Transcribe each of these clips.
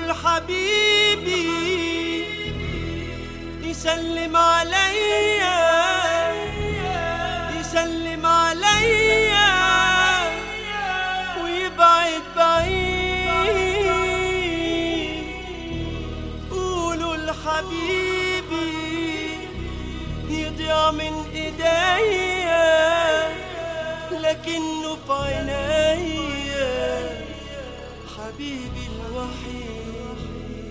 لحبيبي يسلم عليا يسلم عليا ويبعد بعيد قولوا لحبيبي يضيع من ايديا لكنه في عينيا حبيبي الوحيد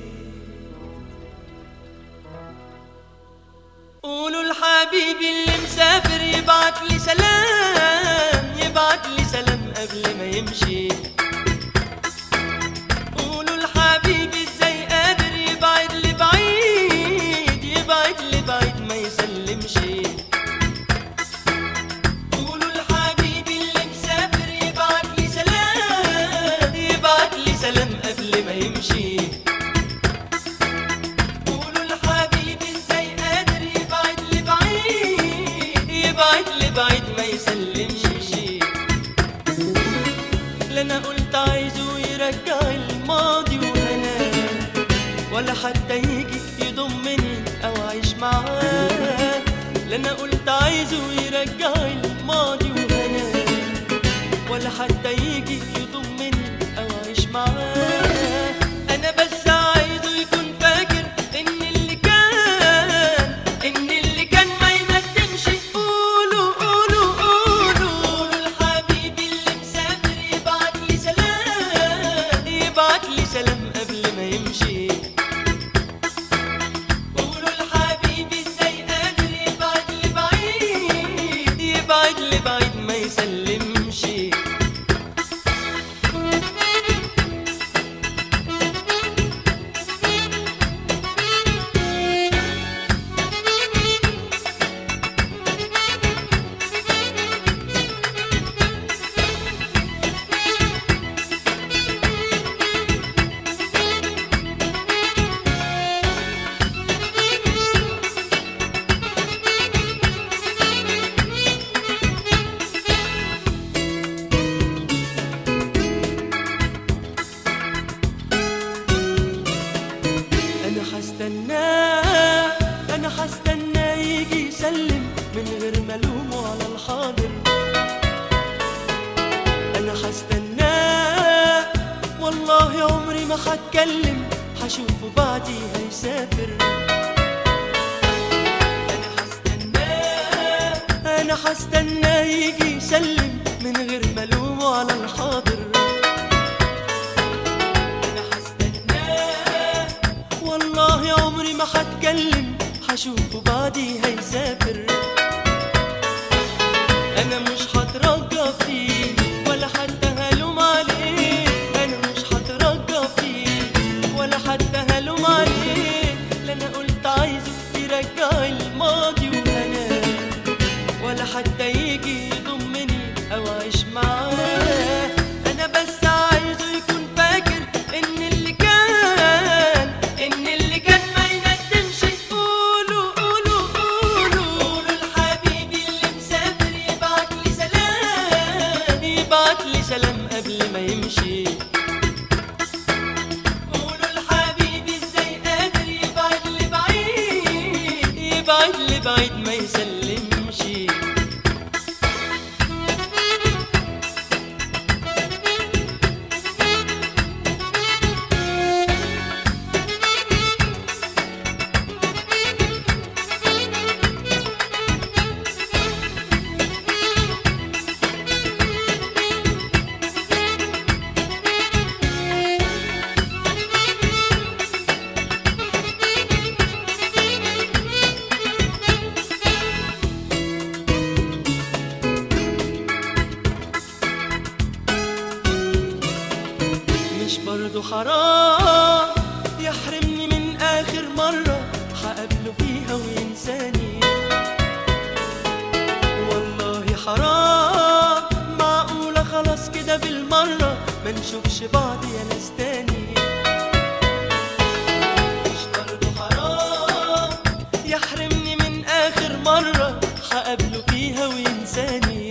قولوا لحبيبي اللي مسافر يبعت لي سلام يبعت لي سلام قبل ما يمشي قولوا لحبيبي ازاي قادر يبعد لي بعيد يبعد لي بعيد ما يسلمش قولوا لحبيبي اللي مسافر يبعت لي سلام يبعت لي سلام قبل ما يمشي قولوا لحبيبي ازاي قادر يبعد لي بعيد يبعد لي بعيد ما يسلمش لا انا قلت عايزه يرجع الماضي وانا ولا حتى يجي يضمني او اعيش معاه لا انا قلت عايزه يرجع الماضي وانا ولا حتى يجي يضمني او اعيش معاه انا بس عايزه يكون فاكر ان اللي كان ان اللي كان ما يندمش قولوا قولوا قولوا قولوا لحبيبي اللي مسافر يبعت لي سلام يبعت لي سلام قبل ما يمشي قولوا لحبيبي ازاي قادر يبعد لي بعيد يبعد لي بعيد ما يسلمش انا هستناه انا هستناه يجي يسلم من غير ما الومه على الحاضر انا هستناه والله عمري ما هتكلم هشوفه بعدي هيسافر انا هستناه انا هستناه يجي يسلم من غير ما الومه على الحاضر انا هستناه والله عمري ما هتكلم هشوفه بعدي هيسافر انا مش هترجى فيه ولا حتى هلوم عليه انا مش هترجى فيه ولا حتى هلوم عليه لا انا قلت عايزه يرجع الماضي وانا ولا حتى يجي يضمني او اعيش معاه انا بس عايزه يكون فاكر ان اللي كان ان اللي كان ما يندمش قولوا قولوا قولوا قولوا لحبيبي اللي مسافر يبعت لي سلام يبعت لي سلام قبل ما يمشي قولوا لحبيبي ازاي قادر يبعد لي بعيد يبعد لي بعيد ما يسلمش مش برضو حرام يحرمني من آخر مرة هقابله فيها وينساني والله حرام معقولة خلاص كده بالمرة ما نشوفش بعض يا ناس تاني مش برضو حرام يحرمني من آخر مرة هقابله فيها وينساني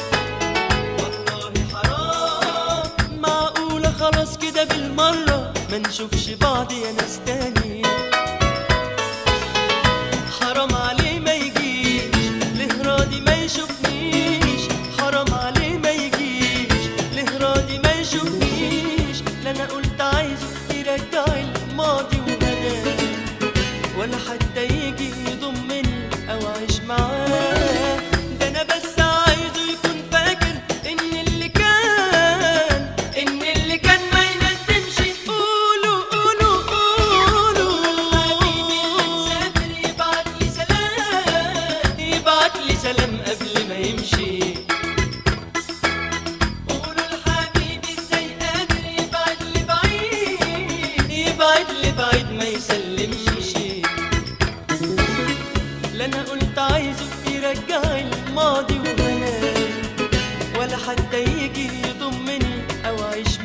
والله حرام معقولة خلاص كده بالمرة ما ما نشوفش بعض يا ناس تاني حرام عليه ما يجيش ليه راضي ما يشوفنيش حرام عليه ما يجيش ليه راضي ما يشوفنيش لا انا قلت عايزه يرجع الماضي وهناه ولا حتى يجي يضمني او اعيش معاه ده انا بس عايزه يكون فاكر ان اللي كان ان اللي كان ما يندمش قولوا قولوا قولوا حبيبي مسافر يبعت لي سلام يبعت لي سلام قبل ما يمشي قولوا لحبيبي ازاي قادر يبعد لي بعيد يبعد لي بعيد ما يسلمش لا انا قلت عايزه يرجع الماضي وهناه ولا حتى يجي يضمني او اعيش